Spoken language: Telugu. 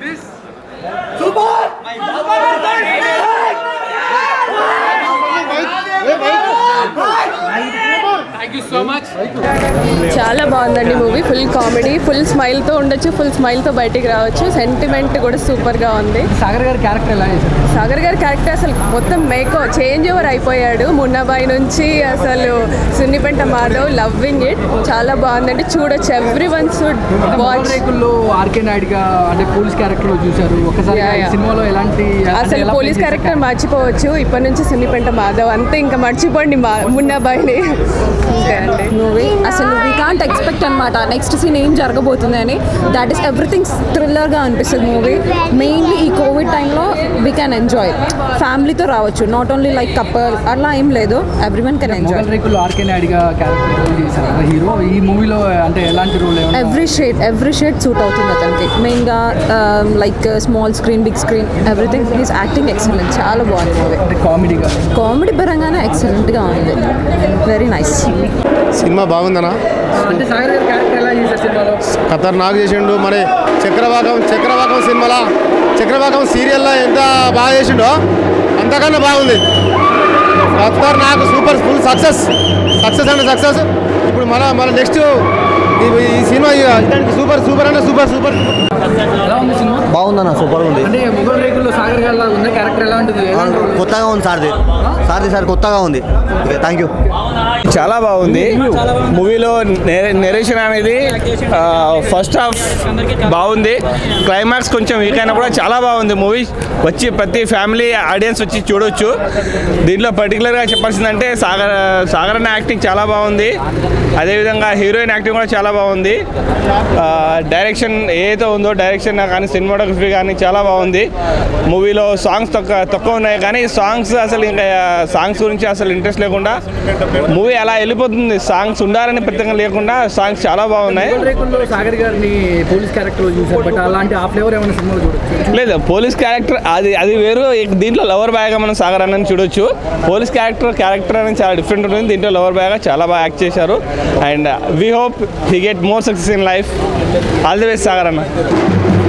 This thank you so much చాలా బాగుందండి మూవీ ఫుల్ కామెడీ ఫుల్ స్మైల్తో ఉండొచ్చు ఫుల్ స్మైల్తో బయటికి రావచ్చు సెంటిమెంట్ కూడా సూపర్గా ఉంది సాగర్ గారి క్యారెక్టర్ ఎలా చేశారు సాగర్ గారి క్యారెక్టర్ అసలు మొత్తం మేకో చేంజ్ ఓవర్ అయిపోయాడు మున్నాబాయి నుంచి అసలు సున్నిపెంట మాధవ్ లవ్వింగ్ ఇట్ చాలా బాగుందండి చూడొచ్చు ఎవ్రీ వన్ షుడ్ వాచ్ రేకుల్లో ఆర్కే నాయుడుగా అంటే పోలీస్ క్యారెక్టర్ లో చూశారు ఒకసారి Yeah, ఈ yeah. సినిమాలో ఎలాంటి అంటే అసలు ఎలా పోలీస్ play క్యారెక్టర్ మర్చిపోవచ్చు ఇప్పటి నుంచి సున్నిపెంట మాధవ్ అంతే ఇంకా మర్చిపోండి మా మున్నాబాయిని అంతే అండి మూవీ అసలు వీ కాంట్ ఎక్స్పెక్ట్ అనమాట నెక్స్ట్ సీన్ ఏం జరగబోతుంది అని దాట్ ఈస్ ఎవ్రీథింగ్ థ్రిల్లర్గా అనిపిస్తుంది మూవీ మెయిన్లీ ఈ కోవిడ్ టైంలో వీ క్యాన్ ఎంజాయ్ ఫ్యామిలీతో రావచ్చు నాట్ ఓన్లీ లైక్ కపుల్ అలా ఏం లేదు everyone can enjoy Mogal రేకుల్లో ఆర్కే నాయుడుగా క్యారెక్టర్ రోల్ చేశారు కదా హీరో ఈ మూవీలో అంటే ఎలాంటి రోల్ ఏమన్నా every shade every shade suit అవుతుంది అతనికి మెయిన్గా like small screen big screen everything is acting excellent చాలా బాగుంది మూవీ అంటే కామెడీగా కామెడీ పరంగానే ఎక్సలెంట్గా ఉంది వెరీ నైస్ సినిమా బాగుందనా అంటే సాగర్ గారి క్యారెక్టర్ ఎలా చేశారు సినిమాలో ఖతర్నాక్ చేసిండు మరి చక్రవాకం చక్రవాకం సినిమాలో చక్రవాకం సీరియల్లో ఎంత బాగా చేసిండో అంతకన్నా బాగుంది ఖతర్నాక్ సూపర్ ఫుల్ సక్సెస్ సక్సెస్ అంటే సక్సెస్ ఇప్పుడు మన మన నెక్స్ట్ ఈ సినిమా ఇదానికి సూపర్ సూపర్ అంటే సూపర్ సూపర్ ఎలా ఉంది సినిమా బాగుందన్న సూపర్ ఉంది అంటే మొగల్ రేకుల్లో సాగర్ గారి లాగా ఉంది క్యారెక్టర్ ఎలా ఉంటుంది ఎలాంటి role? కొత్తగా ఉంది సార్ది సార్ది సార్ కొత్తగా ఉంది థ్యాంక్ యూ చాలా బాగుంది మూవీలో నెరేషన్ అనేది ఫస్ట్ హాఫ్ బాగుంది క్లైమాక్స్ కొంచెం వీక్ అయినా కూడా చాలా బాగుంది మూవీ వచ్చి ప్రతి ఫ్యామిలీ ఆడియన్స్ వచ్చి చూడొచ్చు దీంట్లో పర్టికులర్గా చెప్పాల్సిందంటే సాగర్ సాగర్ అన్న యాక్టింగ్ చాలా బాగుంది అదేవిధంగా హీరోయిన్ యాక్టింగ్ కూడా చాలా బాగుంది డైరెక్షన్ ఏదైతే ఉందో డైరెక్షన్ కానీ సినిమాటోగ్రఫీ కానీ చాలా బాగుంది మూవీలో సాంగ్స్ తక్కువ తక్కువ ఉన్నాయి కానీ సాంగ్స్ అసలు ఇంకా సాంగ్స్ గురించి అసలు ఇంట్రెస్ట్ లేకుండా మూవీ అలా వెళ్ళిపోతుంది సాంగ్స్ ఉండాలని ప్రత్యేకంగా లేకుండా సాంగ్స్ చాలా బాగున్నాయి మొగల్ రేకుల్లో సాగర్ గారిని పోలీస్ క్యారెక్టర్ లో చూశారు బట్ అలాంటి ఆ ఫ్లేవర్ ఏమైనా సినిమాలో చూడొచ్చు లేదు పోలీస్ క్యారెక్టర్ అది అది వేరు దీంట్లో లవర్ బాయ్గా మనం సాగర్ అన్నని చూడొచ్చు పోలీస్ క్యారెక్టర్ క్యారెక్టర్ అనేది చాలా డిఫరెంట్ ఉంటుంది దీంట్లో లవర్ బాయ్గా చాలా బాగా యాక్ట్ చేశారు and we hope he get more success in life all the best Sagar అన్న